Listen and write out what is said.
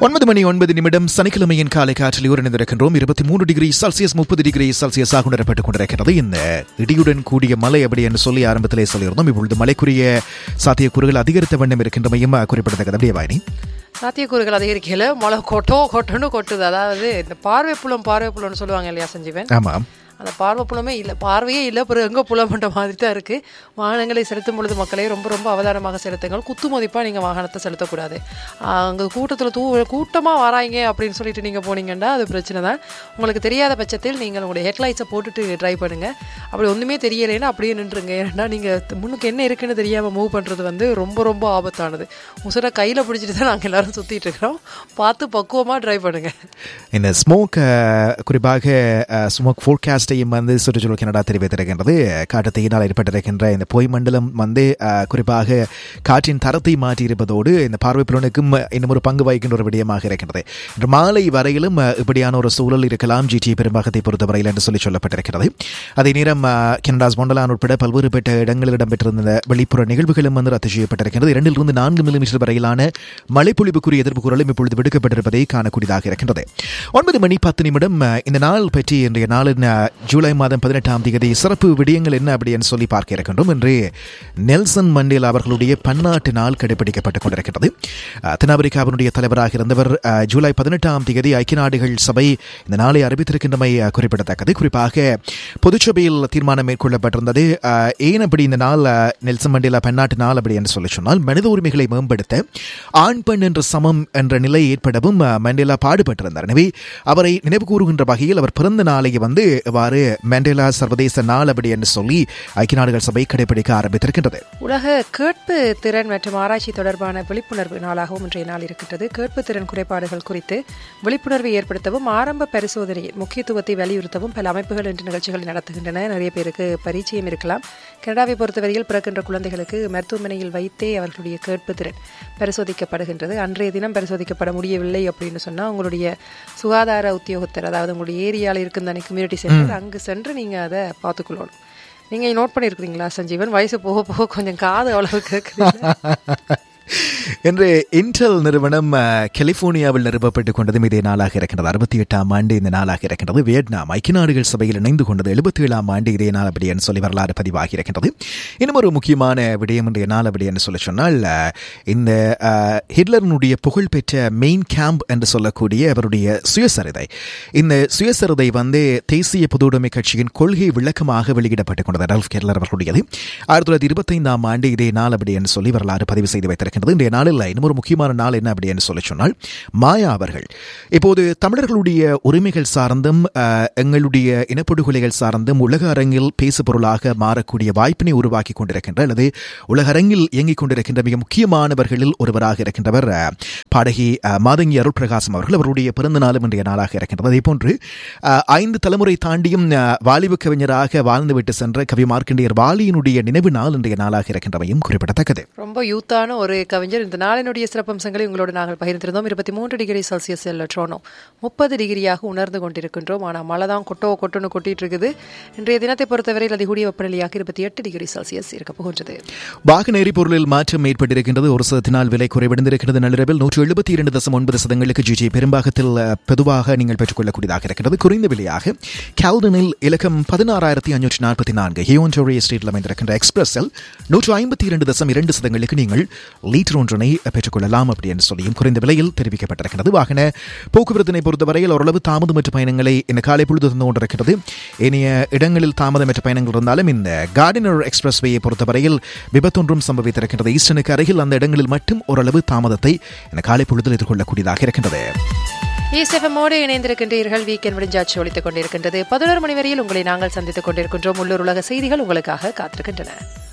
ஒன்பது மணி ஒன்பது நிமிடம் சனிக்கிழமையின் காலை காற்றில் உரைநிந்திருக்கின்றோம் இருபத்தி மூன்று டிகிரி செல்சியஸ் முப்பது டிகிரி செல்சியஸாக உணரப்பட்டுக் கொண்டிருக்கிறது இந்த இடியுடன் கூடிய மழை அப்படி என்று சொல்லி ஆரம்பத்திலே சொல்லியிருந்தோம் இப்பொழுது மழைக்குரிய சாத்தியக்கூறுகள் அதிகரித்த வண்ணம் இருக்கின்றமையும் குறிப்பிடத்தக்கது அப்படியே வாயினி சாத்தியக்கூறுகள் அதிகரிக்கல மழை கொட்டோ கொட்டோன்னு கொட்டுது அதாவது இந்த பார்வை புலம் பார்வை புலம்னு சொல்லுவாங்க இல்லையா சஞ்சீவன் ஆமாம் அந்த பார்வை புலமே இல்லை பார்வையே இல்லை அப்புறம் எங்கே புலம்ன்ற மாதிரி தான் இருக்குது வாகனங்களை செலுத்தும் பொழுது மக்களே ரொம்ப ரொம்ப அவதானமாக செலுத்துங்கள் குத்து மதிப்பாக நீங்கள் வாகனத்தை செலுத்தக்கூடாது அங்கே கூட்டத்தில் தூ கூட்டமாக வராங்க அப்படின்னு சொல்லிட்டு நீங்கள் போனீங்கன்னா அது பிரச்சனை தான் உங்களுக்கு தெரியாத பட்சத்தில் நீங்கள் உங்களுடைய ஹெட்லைட்ஸை போட்டுட்டு ட்ரை பண்ணுங்கள் அப்படி ஒன்றுமே தெரியலைன்னா அப்படியே நின்றுங்க ஏன்னா நீங்கள் முன்னுக்கு என்ன இருக்குன்னு தெரியாமல் மூவ் பண்ணுறது வந்து ரொம்ப ரொம்ப ஆபத்தானது உசுரை கையில் பிடிச்சிட்டு தான் நாங்கள் எல்லாரும் சுற்றிட்டு இருக்கிறோம் பார்த்து பக்குவமாக ட்ரை பண்ணுங்கள் இந்த ஸ்மோக் குறிப்பாக ஸ்மோக் ஃபோர்காஸ்டையும் வந்து சுற்றுச்சூழல் கனடா தெரிவித்திருக்கின்றது காட்டுத்தீயினால் ஏற்பட்டிருக்கின்ற இந்த பொய் மண்டலம் வந்து அஹ், குறிப்பாக காற்றின் தரத்தை மாற்றியிருப்பதோடு இந்த பார்வை புலனுக்கும் இன்னும் ஒரு பங்கு வகிக்கின்ற ஒரு விடயமாக இருக்கின்றது இன்று மாலை வரையிலும் அஹ், இப்படியான ஒரு சூழல் இருக்கலாம் ஜிடி பெரும்பாகத்தை பொறுத்தவரையில் என்று சொல்லி சொல்லப்பட்டிருக்கிறது அதே நேரம் அஹ், கனடாஸ் மொண்டலான் உட்பட பல்வேறுபட்ட இடங்களில் இடம்பெற்றிருந்த வெளிப்புற நிகழ்வுகளும் வந்து ரத்து செய்யப்பட்டிருக்கிறது இரண்டிலிருந்து நான்கு மில்லிமீட்டர் வரையிலான மழைப்பொழிவுக்குரிய எதிர்ப்பு குரலும் இப்பொழுது விடுக்கப்பட்டிருப்பதை காணக்கூடியதாக இருக்கின்றது ஒன்பது மணி பத்து நிமிடம் அஹ், இந்த நாள் பற்றி இன்றைய நாளின் அஹ், ஜூலை மாதம் பதினெட்டாம் தேதி சிறப்பு விடயங்கள் என்ன அப்படின்னு சொல்லி பார்க்க இருக்கின்றோம் இன்று நெல்சன் மண்டேலா அவர்களுடைய பன்னாட்டு நாள் கடைபிடிக்கப்பட்டுக் கொண்டிருக்கிறது அஹ், தென்னாப்பிரிக்காவினுடைய தலைவராக இருந்தவர் அஹ், ஜூலை பதினெட்டாம் தேதி ஐக்கிய நாடுகள் சபை இந்த நாளை அறிவித்திருக்கின்றமை அஹ், குறிப்பிடத்தக்கது குறிப்பாக பொதுச்சபையில் தீர்மானம் மேற்கொள்ளப்பட்டிருந்தது அஹ், ஏன் அப்படி இந்த நாள் அஹ், நெல்சன் மண்டேலா பன்னாட்டு நாள் அப்படி என்று சொல்லி சொன்னால் மனித உரிமைகளை மேம்படுத்த ஆண் பெண் என்ற சமம் என்ற நிலை ஏற்படவும் அஹ், மண்டேலா பாடுபட்டிருந்தார் எனவே அவரை நினைவு கூறுகின்ற வகையில் அவர் பிறந்த நாளை வந்து இவ்வாறு மண்டேலா சர்வதேச நாள் அப்படி என்று சொல்லி ஐக்கிய நாடுகள் சபை கடைபிடிக்க ஆரம்பித்திருக்கின்றது உலக கேட்பு திறன் மற்றும் ஆராய்ச்சி தொடர்பான விழிப்புணர்வு நாளாகவும் இன்றைய நாள் இருக்கின்றது கேட்பு திறன் குறைபாடுகள் குறித்து விழிப்புணர்வை ஏற்படுத்தவும் ஆரம்ப பரிசோதனையின் முக்கியத்துவத்தை வலியுறுத்தவும் பல அமைப்புகள் இன்று நிகழ்ச்சிகளை நடத்துகின்றன நிறைய பேருக்கு பரிச்சயம் இருக்கலாம் கனடாவை பொறுத்தவரையில் பிறக்கின்ற குழந்தைகளுக்கு மருத்துவமனையில் வைத்தே அவர்களுடைய கேட்பு திறன் பரிசோதிக்கப்படுகின்றது அன்றைய தினம் பரிசோதிக்கப்பட முடியவில்லை அப்படின்னு சொன்னால் உங்களுடைய சுகாதார உத்தியோகத்தர் அதாவது உங்களுடைய ஏரியாவில் இருக்கும் தானே கம்யூனிட்டி சென்டர் அங்கு சென்று நீங்கள் அதை பார்த்துக்கொள்ளணும் நீங்கள் நோட் பண்ணியிருக்கிறீங்களா சஞ்சீவன் வயசு போக போக கொஞ்சம் காது அவ்வளவு கேட்குது என்று இன்டெல் நிறுவனம் அஹ், கலிபோர்னியாவில் நிறுவப்பட்டுக் கொண்டதும் இதே நாளாக இருக்கின்றது அறுபத்தி எட்டாம் ஆண்டு இந்த நாளாக இருக்கின்றது வியட்நாம் ஐக்கிய நாடுகள் சபையில் இணைந்து கொண்டது எழுபத்தி ஏழாம் ஆண்டு இதே நாள் அப்படி என்று சொல்லி வரலாறு பதிவாகி இருக்கின்றது இன்னும் ஒரு முக்கியமான விடயம் இன்றைய நாள் அப்படி என்று சொல்லி சொன்னால் அஹ், இந்த அஹ், ஹிட்லரினுடைய புகழ்பெற்ற மெயின் கேம்ப் என்று சொல்லக்கூடிய அவருடைய சுயசரிதை இந்த சுயசரிதை வந்து தேசிய பொதுவுடைமை கட்சியின் கொள்கை விளக்கமாக வெளியிடப்பட்டுக் கொண்டது அடல்ஃப் ஹிட்லர் அவர்களுடையது ஆயிரத்தி தொள்ளாயிரத்தி இருபத்தைந்தாம் ஆண்டு இதே நாள் அப்படி என்று சொல்லி வரலாறு பதிவு செய்து வைத்திருக்கின்றது இன்றைய நாளில் இன்னும் ஒரு முக்கியமான நாள் என்ன அப்படி என்று சொல்லி சொன்னால் மாயா அவர்கள் இப்போது தமிழர்களுடைய உரிமைகள் சார்ந்தும் அஹ், எங்களுடைய இனப்படுகொலைகள் சார்ந்தும் உலக அரங்கில் பேசு பொருளாக மாறக்கூடிய வாய்ப்பினை உருவாக்கி கொண்டிருக்கின்ற அல்லது உலக அரங்கில் இயங்கிக் கொண்டிருக்கின்ற மிக முக்கியமானவர்களில் ஒருவராக இருக்கின்றவர் அஹ், பாடகி அஹ், மாதங்கி அருள் பிரகாசம் அவர்கள் அவருடைய பிறந்த நாளும் இன்றைய நாளாக இருக்கின்றது அதே போன்று அஹ், ஐந்து தலைமுறை தாண்டியும் அஹ், வாலிப கவிஞராக வாழ்ந்துவிட்டு சென்ற கவி மார்க்கண்டேயர் வாலியினுடைய நினைவு நாள் இன்றைய நாளாக இருக்கின்றவையும் குறிப்பிடத்தக்கது ரொம்ப யூத்தான ஒரு கவிஞர் இந்த நாளினுடைய சிறப்பம்சங்களை உங்களோடு நாங்கள் பகிர்ந்திருந்தோம் இருபத்தி மூன்று டிகிரி செல்சியஸ் ட்ரோனோ முப்பது டிகிரியாக உணர்ந்து கொண்டிருக்கின்றோம் ஆனால் மழை தான் கொட்டோ கொட்டுன்னு கொட்டிட்டு இருக்குது இன்றைய தினத்தை பொறுத்தவரையில் அதிகூடிய வெப்பநிலையாக இருபத்தி எட்டு டிகிரி செல்சியஸ் இருக்க போகின்றது வாகன எரிபொருளில் மாற்றம் ஏற்பட்டிருக்கின்றது ஒரு சதத்தினால் விலை குறைவடைந்திருக்கிறது நள்ளிரவில் நூற்று எழுபத்தி இரண்டு தசம் ஒன்பது சதங்களுக்கு ஜிஜி பெரும்பாகத்தில் அஹ், பொதுவாக நீங்கள் பெற்றுக்கொள்ளக்கூடியதாக இருக்கிறது குறைந்த விலையாக கேல்டனில் இலக்கம் பதினாறாயிரத்தி அஞ்சூற்றி நாற்பத்தி நான்கு ஹியோன்டோரி ஸ்ட்ரீட்டில் அமைந்திருக்கின்ற எக்ஸ்பிரஸில் நூற்று ஐம்பத்தி இரண்டு தசம் இரண்டு சதங்களுக்கு நீங்கள் லீட்டர் ஒன்றினை பெற்றுக்கொள்ளலாம் அப்படி என்று சொல்லியும் குறைந்த விலையில் தெரிவிக்கப்பட்டிருக்கிறது வாகன போக்குவரத்தினை பொறுத்தவரையில் ஓரளவு தாமதமற்ற பயணங்களை இந்த காலை பொழுது தந்து கொண்டிருக்கிறது இனிய இடங்களில் தாமதமற்ற பயணங்கள் இருந்தாலும் இந்த கார்டினர் எக்ஸ்பிரஸ் வேயை பொறுத்தவரையில் விபத்தொன்றும் சம்பவித்திருக்கின்றது ஈஸ்டனுக்கு அருகில் அந்த இடங்களில் மட்டும் ஓரளவு தாமதத்தை இந்த காலை பொழுதில் எதிர்கொள்ளக்கூடியதாக இருக்கின்றது ஈஸ்டெஃபமோடு இணைந்திருக்கின்றீர்கள் வீக்கெண்ட் விடிஞ்சாட்சி ஒழித்துக் கொண்டிருக்கின்றது பதினோரு மணி வரையில் உங்களை நாங்கள் சந்தித்துக் கொண்டிருக்கின்றோம் உள்ளூர் உலக செய்திகள் உங்களுக்காக காத்திருக்கின்றன